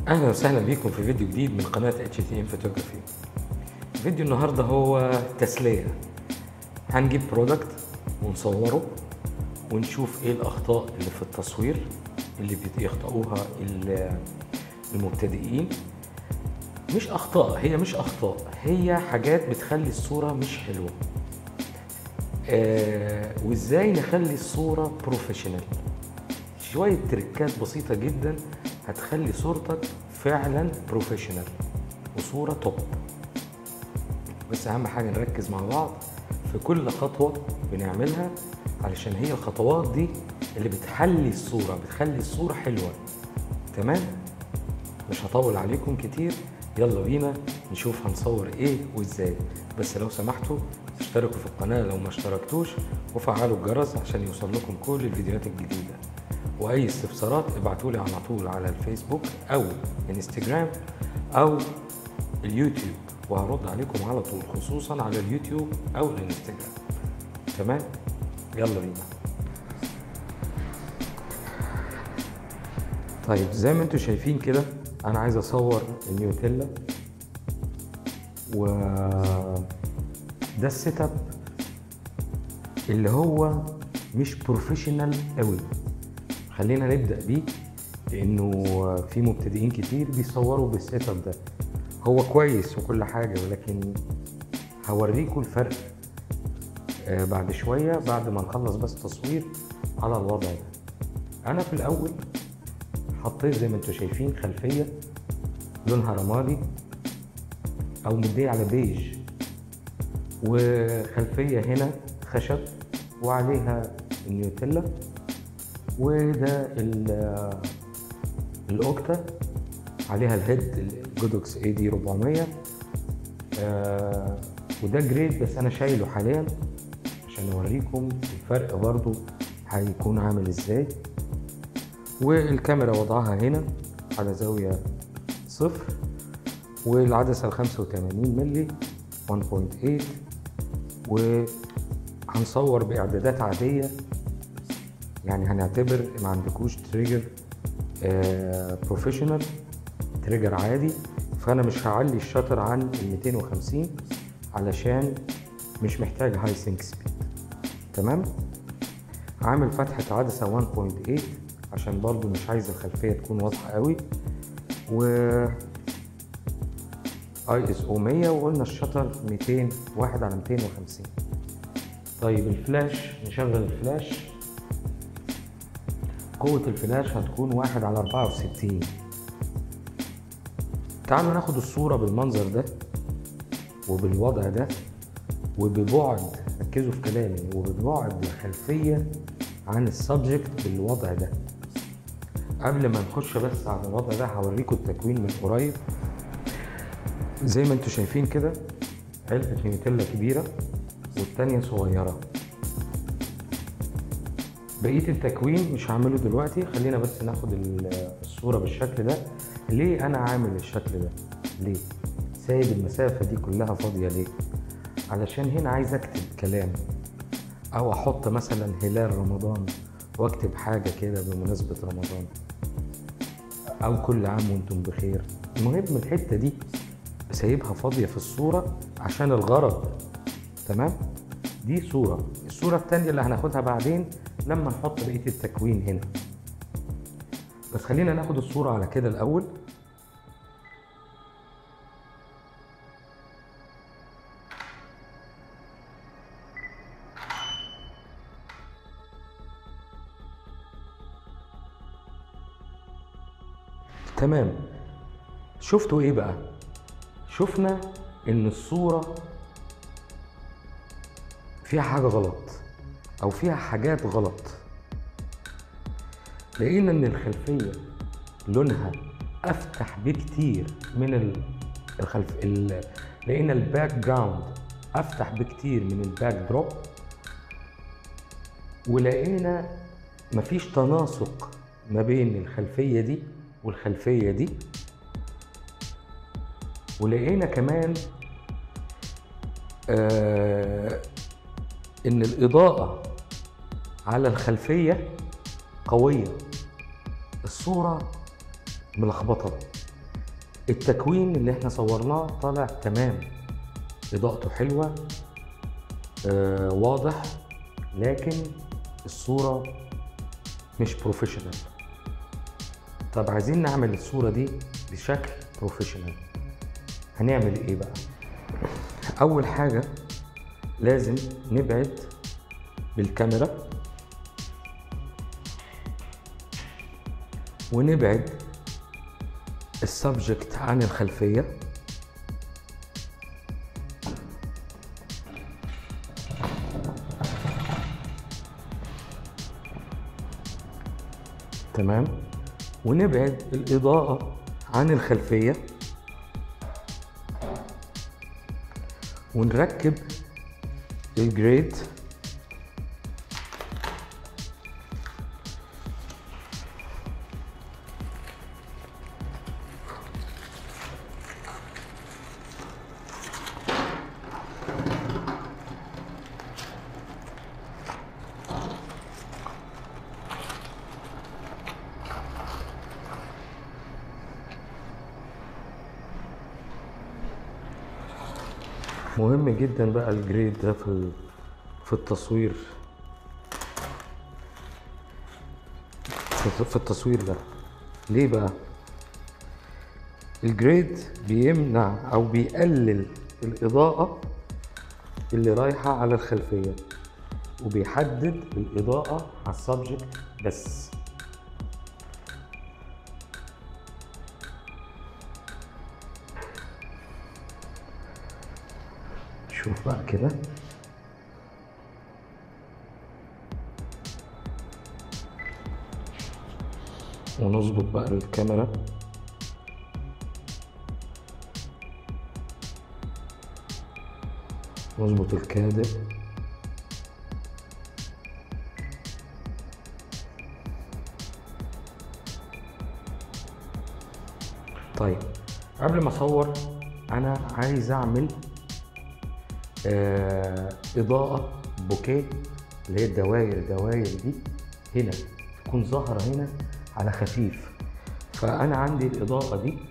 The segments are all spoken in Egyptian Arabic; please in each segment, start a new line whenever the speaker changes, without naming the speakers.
اهلا وسهلا بيكم في فيديو جديد من قناه اتش تي ام فوتوغرافي فيديو النهارده هو تسليه هنجيب برودكت ونصوره ونشوف ايه الاخطاء اللي في التصوير اللي بيخطئوها ال- المبتدئين مش اخطاء هي مش اخطاء هي حاجات بتخلي الصوره مش حلوه آه وازاي نخلي الصوره بروفيشنال شويه تريكات بسيطه جدا هتخلي صورتك فعلا بروفيشنال وصوره توب بس اهم حاجه نركز مع بعض في كل خطوه بنعملها علشان هي الخطوات دي اللي بتحلي الصوره بتخلي الصوره حلوه تمام مش هطول عليكم كتير يلا بينا نشوف هنصور ايه وازاي بس لو سمحتوا اشتركوا في القناه لو ما اشتركتوش وفعلوا الجرس عشان يوصل لكم كل الفيديوهات الجديده واي استفسارات ابعتوا لي على طول على الفيسبوك او انستجرام او اليوتيوب وهرد عليكم على طول خصوصا على اليوتيوب او الانستجرام تمام يلا بينا طيب زي ما انتم شايفين كده انا عايز اصور النيوتيلا و ده السيت اب اللي هو مش بروفيشنال قوي خلينا نبدا بيه لانه في مبتدئين كتير بيصوروا بالسيت اب ده هو كويس وكل حاجه ولكن هوريكم الفرق آه، بعد شويه بعد ما نخلص بس تصوير على الوضع ده انا في الاول حطيت زي ما انتم شايفين خلفيه لونها رمادي او مديه على بيج وخلفيه هنا خشب وعليها النيوتيلا وده ال- الاوكتا عليها الهيد الجودوكس اي دي 400 آه وده جريد بس انا شايله حاليا عشان اوريكم الفرق برضو هيكون عامل ازاي والكاميرا وضعها هنا على زاوية صفر والعدسة ال 85 ملي 1.8 وهنصور بإعدادات عادية يعني هنعتبر ما عندكوش تريجر بروفيشنال تريجر عادي فأنا مش هعلي الشاتر عن ال 250 علشان مش محتاج هاي سينك سبيد تمام عامل فتحة عدسة 1.8 عشان برضو مش عايز الخلفية تكون واضحة قوي و اي اس او 100 وقلنا الشطر 200 واحد على 250 طيب الفلاش نشغل الفلاش قوة الفلاش هتكون واحد على 64 تعالوا ناخد الصورة بالمنظر ده وبالوضع ده وببعد ركزوا في كلامي وببعد الخلفية عن السبجكت بالوضع ده قبل ما نخش بس على الوضع ده هوريكم التكوين من قريب زي ما انتم شايفين كده علبة نيوتيلا كبيرة والتانية صغيرة بقية التكوين مش هعمله دلوقتي خلينا بس ناخد ال- الصورة بالشكل ده ليه انا عامل الشكل ده ليه سايب المسافة دي كلها فاضية ليه علشان هنا عايز اكتب كلام او احط مثلا هلال رمضان واكتب حاجة كده بمناسبة رمضان او كل عام وانتم بخير المهم الحتة دي سايبها فاضية في الصورة عشان الغرض تمام دي صورة الصورة التانية اللي هناخدها بعدين لما نحط بقية التكوين هنا بس خلينا ناخد الصورة على كده الأول تمام شفتوا ايه بقى شفنا ان الصورة فيها حاجة غلط او فيها حاجات غلط لقينا ان الخلفية لونها افتح بكتير من ال- الخلف ال... لقينا الباك جراوند افتح بكتير من الباك دروب ولقينا مفيش تناسق ما بين الخلفية دي والخلفية دي ولقينا كمان آه ان الاضاءة على الخلفية قوية الصورة ملخبطة التكوين اللي احنا صورناه طالع تمام اضاءته حلوه آه واضح لكن الصوره مش بروفيشنال طب عايزين نعمل الصوره دي بشكل بروفيشنال هنعمل ايه بقى اول حاجه لازم نبعد بالكاميرا ونبعد السبجكت عن الخلفيه تمام ونبعد الإضاءة عن الخلفية ونركب الجريد مهم جدا بقى الجريد ده في ال- في التصوير في في التصوير ده ليه بقى الجريد بيمنع او بيقلل الاضاءة اللي رايحة على الخلفية وبيحدد الاضاءة على السبجكت بس شوف بقى كده ونظبط بقى الكاميرا نظبط الكادر طيب قبل ما اصور انا عايز اعمل آه اضاءه بوكيه اللي هي الدواير الدواير دي هنا تكون ظاهره هنا على خفيف فانا عندي الاضاءه دي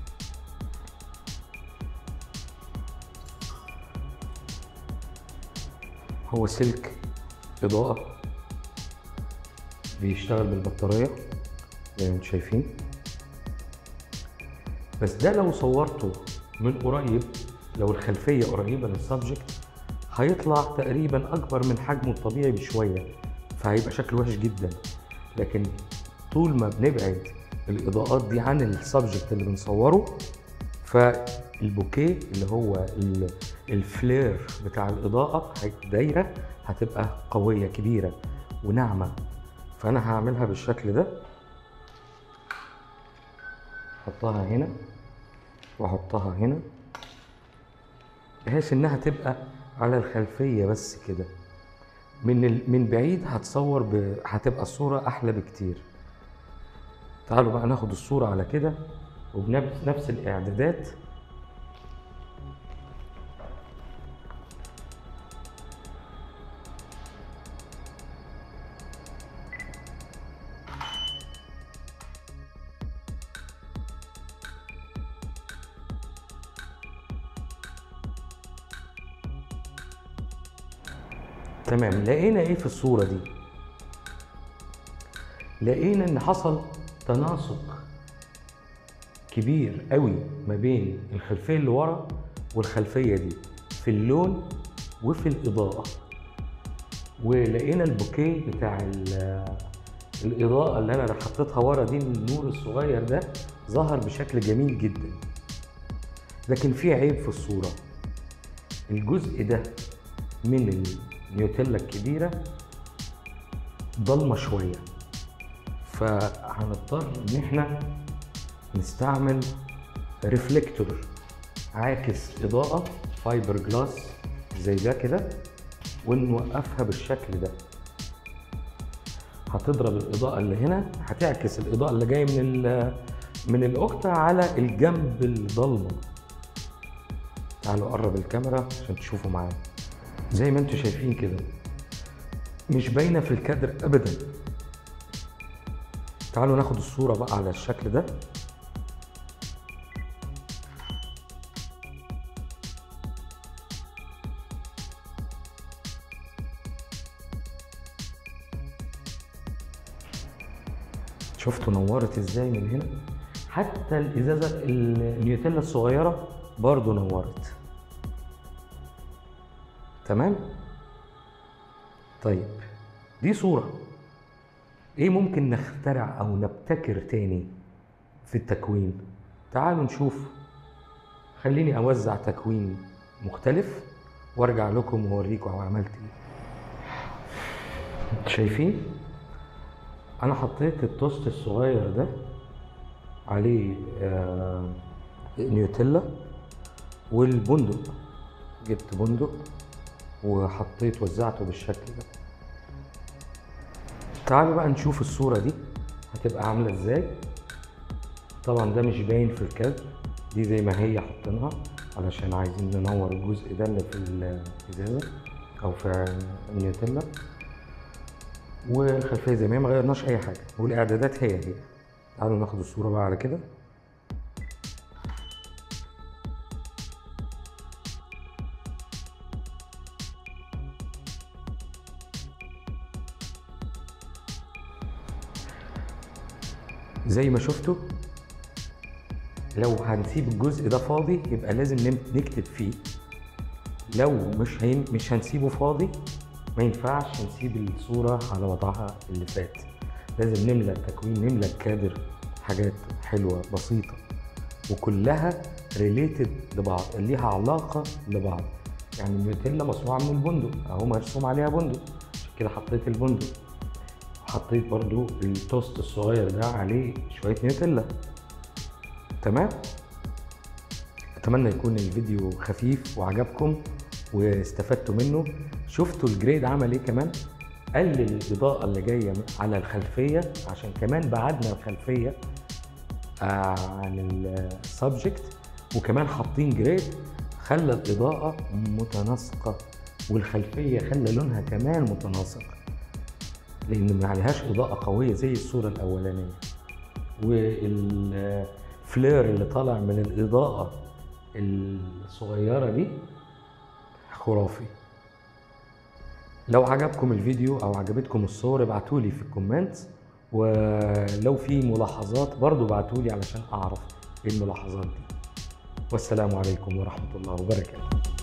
هو سلك اضاءه بيشتغل بالبطاريه زي ما انتم شايفين بس ده لو صورته من قريب لو الخلفيه قريبه للسبجكت هيطلع تقريبا اكبر من حجمه الطبيعي بشويه فهيبقى شكله وحش جدا لكن طول ما بنبعد الاضاءات دي عن السبجكت اللي بنصوره فالبوكيه اللي هو ال- الفلير بتاع الاضاءه هي- دايره هتبقى قويه كبيره وناعمه فانا هعملها بالشكل ده احطها هنا واحطها هنا بحيث انها تبقى على الخلفيه بس كده من ال... من بعيد هتصور ب... هتبقى الصوره احلى بكتير تعالوا بقى ناخد الصوره على كده وبنفس الاعدادات تمام لقينا ايه في الصورة دي لقينا ان حصل تناسق كبير قوي ما بين الخلفية اللي ورا والخلفية دي في اللون وفي الإضاءة ولقينا البوكيه بتاع ال- الإضاءة اللي أنا حطيتها ورا دي النور الصغير ده ظهر بشكل جميل جدا لكن في عيب في الصورة الجزء ده من النيوتيلا الكبيرة ضلمة شوية فهنضطر ان احنا نستعمل ريفلكتور عاكس اضاءة فايبر جلاس زي ده كده ونوقفها بالشكل ده هتضرب الاضاءة اللي هنا هتعكس الاضاءة اللي جاية من ال- من الاوكتا على الجنب الضلمة تعالوا قرب الكاميرا عشان تشوفوا معايا زي ما انتم شايفين كده مش باينه في الكادر ابدا تعالوا ناخد الصوره بقى على الشكل ده شفتوا نورت ازاي من هنا حتى الازازه النيوتيلا الصغيره برضو نورت تمام طيب دي صوره ايه ممكن نخترع او نبتكر تاني في التكوين تعالوا نشوف خليني اوزع تكوين مختلف وارجع لكم واوريكم عملت ايه شايفين انا حطيت التوست الصغير ده عليه آه نيوتيلا والبندق جبت بندق وحطيت وزعته بالشكل ده تعالوا بقى نشوف الصورة دي هتبقى عاملة ازاي طبعا ده مش باين في الكادر دي زي ما هي حاطينها علشان عايزين ننور الجزء ده اللي في الازازة او في النيوتيلا والخلفية زي ما هي ما غيرناش اي حاجة والاعدادات هي هي تعالوا ناخد الصورة بقى على كده زي ما شفتوا لو هنسيب الجزء ده فاضي يبقى لازم نم- نكتب فيه لو مش هين مش هنسيبه فاضي ما ينفعش نسيب الصورة على وضعها اللي فات لازم نملى التكوين نملى الكادر حاجات حلوة بسيطة وكلها ريليتد لبعض ليها علاقة لبعض يعني النيوتيلا مصنوعة من البندق اهو مرسوم عليها بندق عشان كده حطيت البندق حطيت برضو التوست الصغير ده عليه شوية نيوتيلا تمام اتمنى يكون الفيديو خفيف وعجبكم واستفدتوا منه شفتوا الجريد عمل ايه كمان قلل الاضاءه اللي جايه على الخلفيه عشان كمان بعدنا الخلفيه آه، عن السبجكت وكمان حاطين جريد خلى الاضاءه متناسقه والخلفيه خلى لونها كمان متناسق لان ما عليهاش اضاءه قويه زي الصوره الاولانيه والفلير اللي طالع من الاضاءه الصغيره دي خرافي لو عجبكم الفيديو او عجبتكم الصور ابعتولي في الكومنت ولو في ملاحظات برضو ابعتولي علشان اعرف ايه الملاحظات دي والسلام عليكم ورحمه الله وبركاته